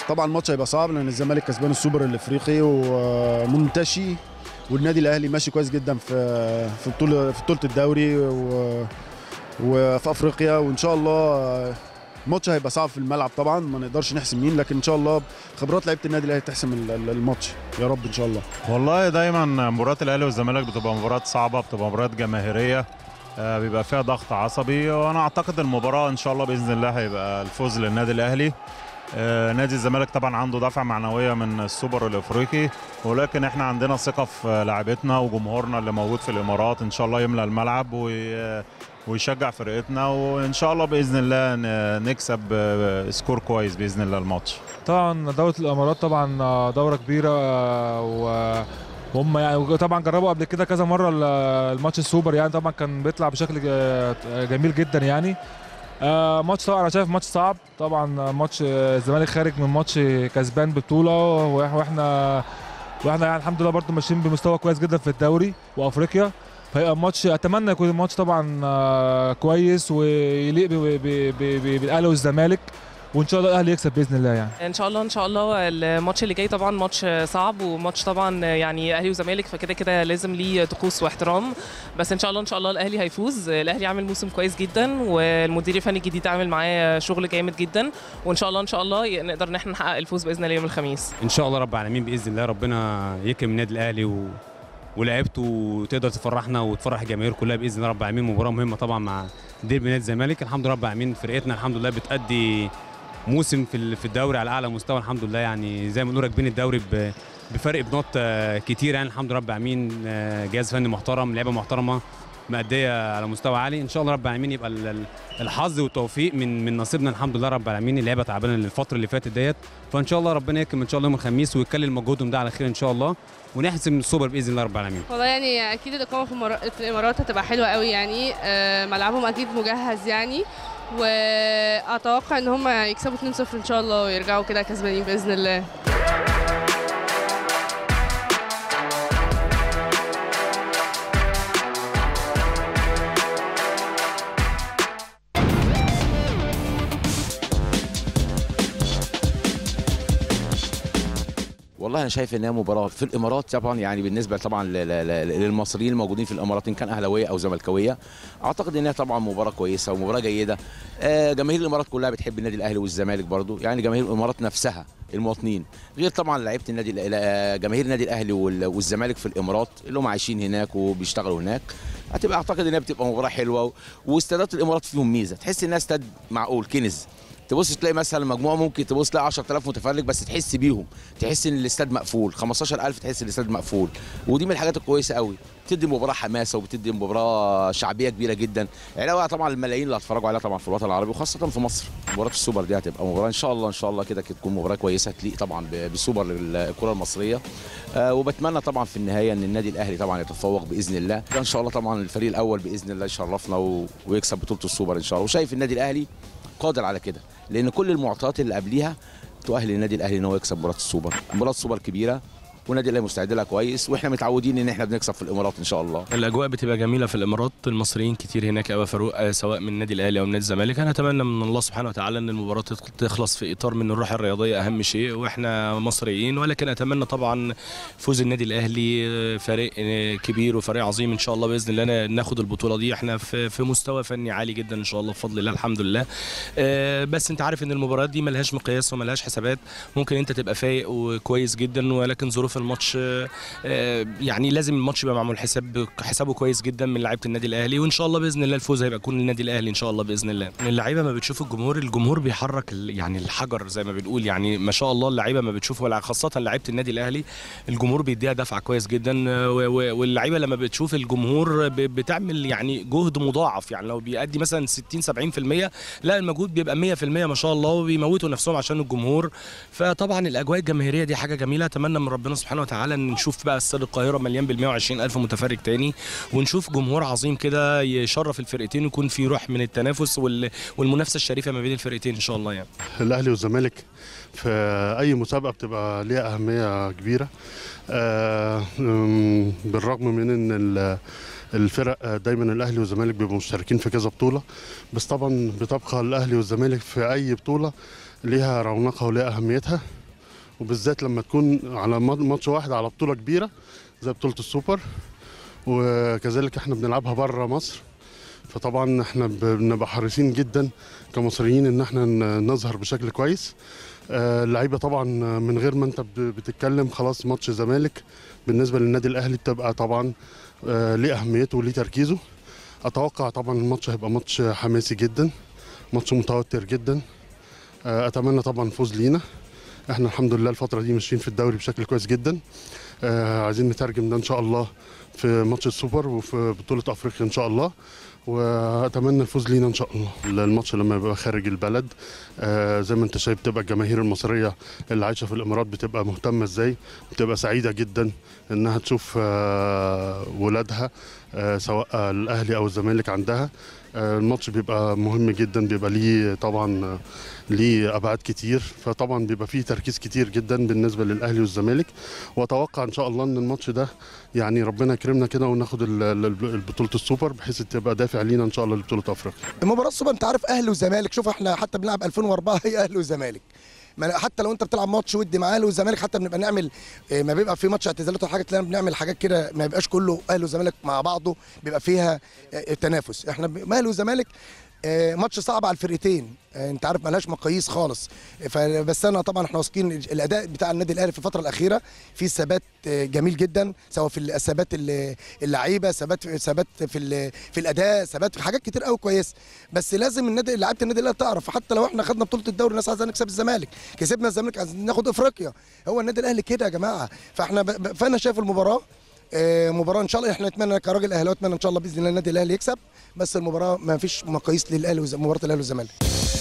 طبعا الماتش هيبقى صعب لان الزمالك كسبان السوبر الافريقي ومنتشي والنادي الاهلي ماشي كويس جدا في في بطوله في بطوله الدوري و وفي افريقيا وان شاء الله الماتش هيبقى صعب في الملعب طبعا ما نقدرش نحسم مين لكن ان شاء الله خبرات لعيبه النادي الاهلي تحسم ال- ال- الماتش يا رب ان شاء الله والله دايما مباريات الاهلي والزمالك بتبقى مباريات صعبه بتبقى مباريات جماهيريه آه، بيبقى فيها ضغط عصبي وانا اعتقد المباراه ان شاء الله باذن الله هيبقى الفوز للنادي الاهلي آه، نادي الزمالك طبعا عنده دفعه معنويه من السوبر الافريقي ولكن احنا عندنا ثقه في لاعبتنا وجمهورنا اللي موجود في الامارات ان شاء الله يملى الملعب وي- ويشجع فرقتنا وان شاء الله باذن الله ن- نكسب آه، سكور كويس باذن الله الماتش طبعا دولة الامارات طبعا دورة كبيرة و هم يعني طبعا جربوا قبل كده كذا مرة ال- الماتش السوبر يعني طبعا كان بيطلع بشكل ج- جميل جدا يعني آه، ماتش طبعا انا شايف ماتش صعب طبعا ماتش آه، الزمالك خارج من ماتش كسبان ببطولة وإح- واحنا واحنا يعني الحمد لله برضو ماشيين بمستوى كويس جدا في الدوري وافريقيا فيبقى ماتش اتمنى يكون الماتش طبعا آه، كويس ويليق ب- ب- ب- ب- بالاهلي والزمالك وان شاء الله الاهلي يكسب باذن الله يعني ان شاء الله ان شاء الله الماتش اللي جاي طبعا ماتش صعب وماتش طبعا يعني اهلي وزمالك فكده كده لازم ليه طقوس واحترام بس ان شاء الله ان شاء الله الاهلي هيفوز الاهلي عامل موسم كويس جدا والمدير الفني الجديد عامل معاه شغل جامد جدا وان شاء الله ان شاء الله نقدر ان احنا نحقق الفوز باذن الله يوم الخميس ان شاء الله رب العالمين باذن الله ربنا يكرم النادي الاهلي و... ولعبته وتقدر تفرحنا وتفرح الجماهير كلها باذن الله رب العالمين مباراه مهمه طبعا مع ديربي نادي الزمالك الحمد لله رب العالمين فرقتنا الحمد لله بتأدي موسم في ال- في الدوري على اعلى مستوى الحمد لله يعني زي ما بنقول راكبين الدوري ب... بفرق بنقط آه، كتير يعني الحمد لله رب العالمين آه، جهاز فني محترم لعيبه محترمه مأدية على مستوى عالي ان شاء الله رب العالمين يبقى ال- ال- الحظ والتوفيق من من نصيبنا الحمد لله رب العالمين اللعيبه تعبانه الفتره اللي فاتت ديت فان شاء الله ربنا يكرم ان شاء الله يوم الخميس ويكلل مجهودهم ده على خير ان شاء الله ونحسم السوبر باذن الله رب العالمين والله يعني اكيد الاقامه في, المر... في الامارات هتبقى حلوه قوي يعني آه، ملعبهم اكيد مجهز يعني واتوقع ان هم يكسبوا 2-0 ان شاء الله ويرجعوا كده كسبانين باذن الله والله انا شايف ان هي مباراه في الامارات طبعا يعني بالنسبه طبعا ل- ل- ل- للمصريين الموجودين في الامارات ان كان اهلاويه او زملكاويه اعتقد ان هي طبعا مباراه كويسه ومباراه جيده آه، جماهير الامارات كلها بتحب النادي الاهلي والزمالك برضو يعني جماهير الامارات نفسها المواطنين غير طبعا لعيبه النادي الأ- آه، جماهير النادي الاهلي وال- والزمالك في الامارات اللي هم عايشين هناك وبيشتغلوا هناك هتبقى اعتقد ان هي بتبقى مباراه حلوه و- واستادات الامارات فيهم ميزه تحس انها استاد معقول كنز تبص تلاقي مثلا مجموعه ممكن تبص تلاقي 10000 متفرج بس تحس بيهم تحس ان الاستاد مقفول 15000 تحس ان الاستاد مقفول ودي من الحاجات الكويسه قوي بتدي مباراه حماسه وبتدي مباراه شعبيه كبيره جدا علاوه طبعا الملايين اللي هتفرجوا عليها طبعا في الوطن العربي وخاصه في مصر مباراه السوبر دي هتبقى مباراه ان شاء الله ان شاء الله كده تكون مباراه كويسه تليق طبعا ب- بسوبر الكره المصريه آه وبتمنى طبعا في النهايه ان النادي الاهلي طبعا يتفوق باذن الله ان شاء الله طبعا الفريق الاول باذن الله يشرفنا و... ويكسب بطوله السوبر ان شاء الله وشايف النادي الاهلي قادر على كده لان كل المعطيات اللي قبليها تؤهل النادي الاهلي ان هو يكسب مباراه السوبر مباراه السوبر كبيره والنادي الاهلي مستعد لها كويس واحنا متعودين ان احنا بنكسب في الامارات ان شاء الله الاجواء بتبقى جميله في الامارات المصريين كتير هناك قوي فاروق آه، سواء من النادي الاهلي او من نادي الزمالك انا اتمنى من الله سبحانه وتعالى ان المباراه تخ- تخلص في اطار من الروح الرياضيه اهم شيء واحنا مصريين ولكن اتمنى طبعا فوز النادي الاهلي آه، فريق آه، كبير وفريق عظيم ان شاء الله باذن الله ناخد البطوله دي احنا في في مستوى فني عالي جدا ان شاء الله بفضل الله الحمد لله آه، بس انت عارف ان المباريات دي ملهاش مقياس وملهاش حسابات ممكن انت تبقى فايق وكويس جدا ولكن ظروف الماتش آه، آه، يعني لازم الماتش يبقى معمول حساب حسابه كويس جدا من لعيبه النادي الاهلي وان شاء الله باذن الله الفوز هيبقى يكون للنادي الاهلي ان شاء الله باذن الله اللعيبه ما بتشوف الجمهور الجمهور بيحرك ال- يعني الحجر زي ما بنقول يعني ما شاء الله اللعيبه ما بتشوف ولا خاصه لعيبه النادي الاهلي الجمهور بيديها دفعه كويس جدا آه، و- و- واللعيبه لما بتشوف الجمهور ب- بتعمل يعني جهد مضاعف يعني لو بيأدي مثلا 60 70% لا المجهود بيبقى 100% ما شاء الله وبيموتوا نفسهم عشان الجمهور فطبعا الاجواء الجماهيريه دي حاجه جميله اتمنى من ربنا سبحانه وتعالى ان نشوف بقى استاد القاهره مليان بال 120 الف متفرج تاني ونشوف جمهور عظيم كده يشرف الفرقتين ويكون في روح من التنافس وال- والمنافسه الشريفه ما بين الفرقتين ان شاء الله يعني الاهلي والزمالك في اي مسابقه بتبقى ليها اهميه كبيره آه، أم، بالرغم من ان ال- الفرق آه، دايما الاهلي والزمالك بيبقوا مشتركين في كذا بطوله بس طبعا بتبقى الاهلي والزمالك في اي بطوله ليها رونقها وليها اهميتها وبالذات لما تكون على ما- ماتش واحد على بطوله كبيره زي بطوله السوبر وكذلك احنا بنلعبها بره مصر فطبعا احنا ب- بنبقى حريصين جدا كمصريين ان احنا ن- نظهر بشكل كويس آه، اللعيبه طبعا من غير ما انت ب- بتتكلم خلاص ماتش زمالك بالنسبه للنادي الاهلي بتبقى طبعا آه، ليه اهميته وليه تركيزه اتوقع طبعا الماتش هيبقى ماتش حماسي جدا ماتش متوتر جدا آه، اتمنى طبعا فوز لينا احنا الحمد لله الفتره دي ماشيين في الدوري بشكل كويس جدا آه، عايزين نترجم ده ان شاء الله في ماتش السوبر وفي بطوله افريقيا ان شاء الله واتمنى الفوز لينا ان شاء الله الماتش لما يبقى خارج البلد آه زي ما انت شايف بتبقى الجماهير المصريه اللي عايشه في الامارات بتبقى مهتمه ازاي بتبقى سعيده جدا انها تشوف آه ولادها آه سواء الاهلي او الزمالك عندها آه الماتش بيبقى مهم جدا بيبقى ليه طبعا آه، ليه ابعاد كتير فطبعا بيبقى فيه تركيز كتير جدا بالنسبه للاهلي والزمالك واتوقع ان شاء الله ان الماتش ده يعني ربنا يكرمنا كده وناخد ال- ال- بطوله السوبر بحيث تبقى دافع لينا ان شاء الله لبطوله افريقيا المباراه السوبر انت عارف اهلي وزمالك شوف احنا حتى بنلعب 2004 هي اهلي وزمالك ما- حتى لو انت بتلعب ماتش ودي مع اهلي والزمالك حتى بنبقى نعمل اه، ما بيبقى في ماتش اعتزالات ولا حاجه تلاقينا بنعمل حاجات كده ما يبقاش كله اهلي وزمالك مع بعضه بيبقى فيها اه، تنافس احنا ب- اهلي وزمالك اه، ماتش صعب على الفرقتين اه، انت عارف ملهاش مقاييس خالص فبس انا طبعا احنا واثقين الاداء بتاع النادي الاهلي في الفتره الاخيره في ثبات اه، جميل جدا سواء في ال- ثبات ال- اللعيبه ثبات ثبات في ال- في الاداء ثبات في حاجات كتير قوي كويسه بس لازم النادي لعيبه النادي الاهلي تعرف حتى لو احنا خدنا بطوله الدوري الناس عايزه نكسب الزمالك كسبنا الزمالك عايزين ناخد افريقيا هو النادي الاهلي كده يا جماعه فاحنا ب... ب- فانا شايف المباراه آه، مباراه ان شاء الله احنا نتمنى كراجل اهلاوي اتمنى ان شاء الله باذن الله النادي الاهلي يكسب بس المباراه ما فيش مقاييس للاهلي وز- مباراه الاهلي والزمالك